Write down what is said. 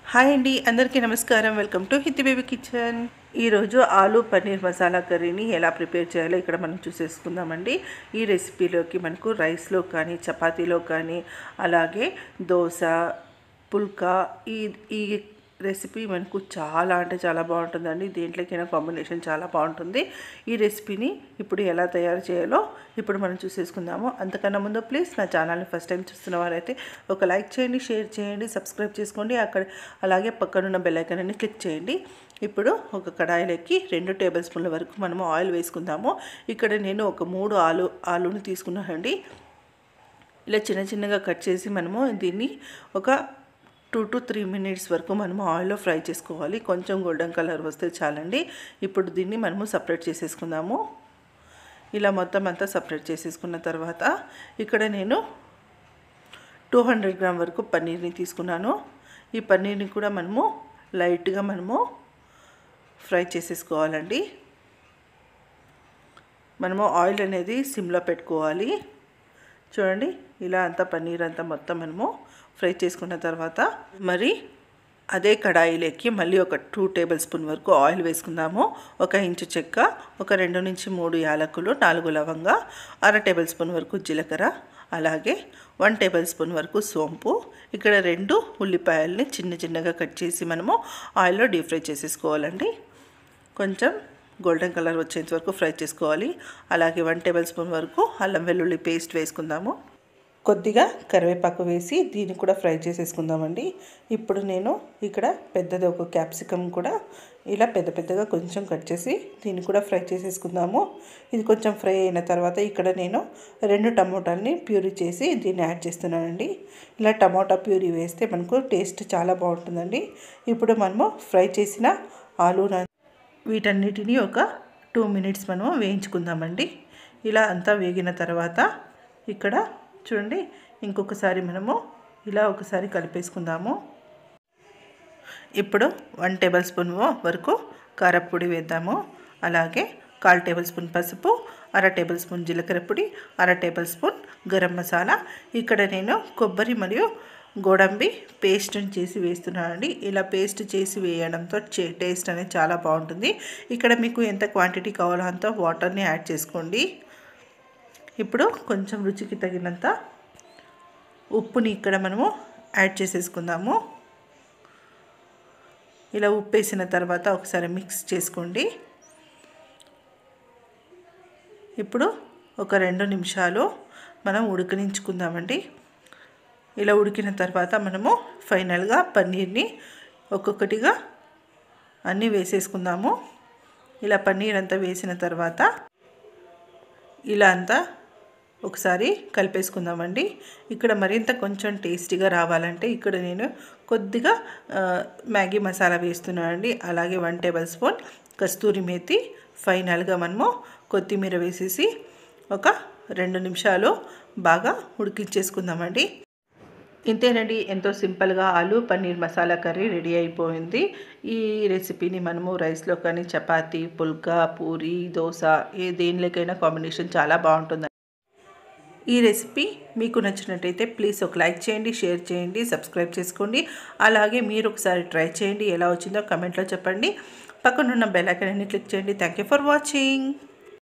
hi అండి అందరికీ నమస్కారం welcome to Hithi baby kitchen ఈరోజు ఆలు పన్నీర్ మసాలా కర్రీని ఎలా ప్రిపేర్ చేయాలో ఇక్కడ మనం చూసేసుకుందామండి ఈ రెసిపీలోకి మనకు రైస్లో కానీ చపాతీలో కానీ అలాగే దోశ పుల్కా ఈ ఈ రెసిపీ మనకు చాలా అంటే చాలా బాగుంటుందండి దేంట్లోకైనా కాంబినేషన్ చాలా బాగుంటుంది ఈ రెసిపీని ఇప్పుడు ఎలా తయారు చేయాలో ఇప్పుడు మనం చూసేసుకుందాము అంతకన్నా ముందు ప్లీజ్ నా ఛానల్ని ఫస్ట్ టైం చూస్తున్న వారైతే ఒక లైక్ చేయండి షేర్ చేయండి సబ్స్క్రైబ్ చేసుకోండి అక్కడ అలాగే పక్కనున్న బెల్ ఐకాన్ అని క్లిక్ చేయండి ఇప్పుడు ఒక కడాయిలోకి రెండు టేబుల్ స్పూన్ల వరకు మనము ఆయిల్ వేసుకుందాము ఇక్కడ నేను ఒక మూడు ఆలు ఆలుని తీసుకున్నానండి ఇలా చిన్న చిన్నగా కట్ చేసి మనము దీన్ని ఒక టూ టు త్రీ మినిట్స్ వరకు మనము ఆయిల్లో ఫ్రై చేసుకోవాలి కొంచెం గోల్డెన్ కలర్ వస్తే చాలండి ఇప్పుడు దీన్ని మనము సపరేట్ చేసేసుకుందాము ఇలా మొత్తం అంతా సపరేట్ చేసేసుకున్న తర్వాత ఇక్కడ నేను టూ హండ్రెడ్ గ్రామ్ వరకు పన్నీర్ని తీసుకున్నాను ఈ పన్నీర్ని కూడా మనము లైట్గా మనము ఫ్రై చేసేసుకోవాలండి మనము ఆయిల్ అనేది సిమ్లో పెట్టుకోవాలి చూడండి ఇలా అంతా పన్నీర్ అంతా మొత్తం మనము ఫ్రై చేసుకున్న తర్వాత మరి అదే కడాయిలోకి మళ్ళీ ఒక టూ టేబుల్ స్పూన్ వరకు ఆయిల్ వేసుకుందాము ఒక ఇంచు చెక్క ఒక రెండు నుంచి మూడు యాలకులు నాలుగు లవంగా అర టేబుల్ స్పూన్ వరకు జీలకర్ర అలాగే వన్ టేబుల్ స్పూన్ వరకు సోంపు ఇక్కడ రెండు ఉల్లిపాయల్ని చిన్న చిన్నగా కట్ చేసి మనము ఆయిల్లో డీప్ ఫ్రై చేసేసుకోవాలండి కొంచెం గోల్డెన్ కలర్ వచ్చేంత వరకు ఫ్రై చేసుకోవాలి అలాగే వన్ టేబుల్ స్పూన్ వరకు అల్లం వెల్లుల్లి పేస్ట్ వేసుకుందాము కొద్దిగా కరివేపాకు వేసి దీన్ని కూడా ఫ్రై చేసేసుకుందామండి ఇప్పుడు నేను ఇక్కడ పెద్దది ఒక క్యాప్సికమ్ కూడా ఇలా పెద్ద పెద్దగా కొంచెం కట్ చేసి దీన్ని కూడా ఫ్రై చేసేసుకుందాము ఇది కొంచెం ఫ్రై అయిన తర్వాత ఇక్కడ నేను రెండు టమోటాలని ప్యూరీ చేసి దీన్ని యాడ్ చేస్తున్నానండి ఇలా టమోటా ప్యూరీ వేస్తే మనకు టేస్ట్ చాలా బాగుంటుందండి ఇప్పుడు మనము ఫ్రై చేసిన ఆలు వీటన్నిటిని ఒక టూ మినిట్స్ మనము వేయించుకుందామండి ఇలా అంతా వేగిన తర్వాత ఇక్కడ చూడండి ఇంకొకసారి మనము ఇలా ఒకసారి కలిపేసుకుందాము ఇప్పుడు వన్ టేబుల్ స్పూన్ వరకు కారపొడి వేద్దాము అలాగే కాల్ టేబుల్ స్పూన్ పసుపు అర టేబుల్ స్పూన్ జీలకర్ర పొడి అర టేబుల్ స్పూన్ గరం మసాలా ఇక్కడ నేను కొబ్బరి మరియు గోడంబి పేస్ట్ని చేసి వేస్తున్నానండి ఇలా పేస్ట్ చేసి వేయడంతో టేస్ట్ అనేది చాలా బాగుంటుంది ఇక్కడ మీకు ఎంత క్వాంటిటీ కావాలో అంత వాటర్ని యాడ్ చేసుకోండి ఇప్పుడు కొంచెం రుచికి తగినంత ఉప్పుని ఇక్కడ మనము యాడ్ చేసేసుకుందాము ఇలా ఉప్పు వేసిన తర్వాత ఒకసారి మిక్స్ చేసుకోండి ఇప్పుడు ఒక రెండు నిమిషాలు మనం ఉడకనించుకుందామండి ఇలా ఉడికిన తర్వాత మనము ఫైనల్గా పన్నీర్ని ఒక్కొక్కటిగా అన్నీ వేసేసుకుందాము ఇలా పన్నీర్ అంతా వేసిన తర్వాత ఇలా అంతా ఒకసారి కలిపేసుకుందామండి ఇక్కడ మరింత కొంచెం టేస్టీగా రావాలంటే ఇక్కడ నేను కొద్దిగా మ్యాగీ మసాలా వేస్తున్నానండి అలాగే one tablespoon kasturi methi ఫైనల్గా మనము కొత్తిమీర వేసేసి ఒక రెండు నిమిషాలు బాగా ఉడికించేసుకుందామండి ఇంతేనండి ఎంతో సింపుల్గా ఆలు పన్నీర్ మసాలా కర్రీ రెడీ అయిపోయింది ఈ రెసిపీని మనము రైస్లో కానీ చపాతీ పుల్కా పూరి దోశ ఏ దేనిలోకైనా కాంబినేషన్ చాలా బాగుంటుంది ఈ రెసిపీ మీకు నచ్చినట్టయితే ప్లీజ్ ఒక లైక్ చేయండి షేర్ చేయండి సబ్స్క్రైబ్ చేసుకోండి అలాగే మీరు ఒకసారి ట్రై చేయండి ఎలా వచ్చిందో కమెంట్లో చెప్పండి పక్కనున్న బెల్ ఐకాన్ని క్లిక్ చేయండి థ్యాంక్ యూ ఫర్ వాచింగ్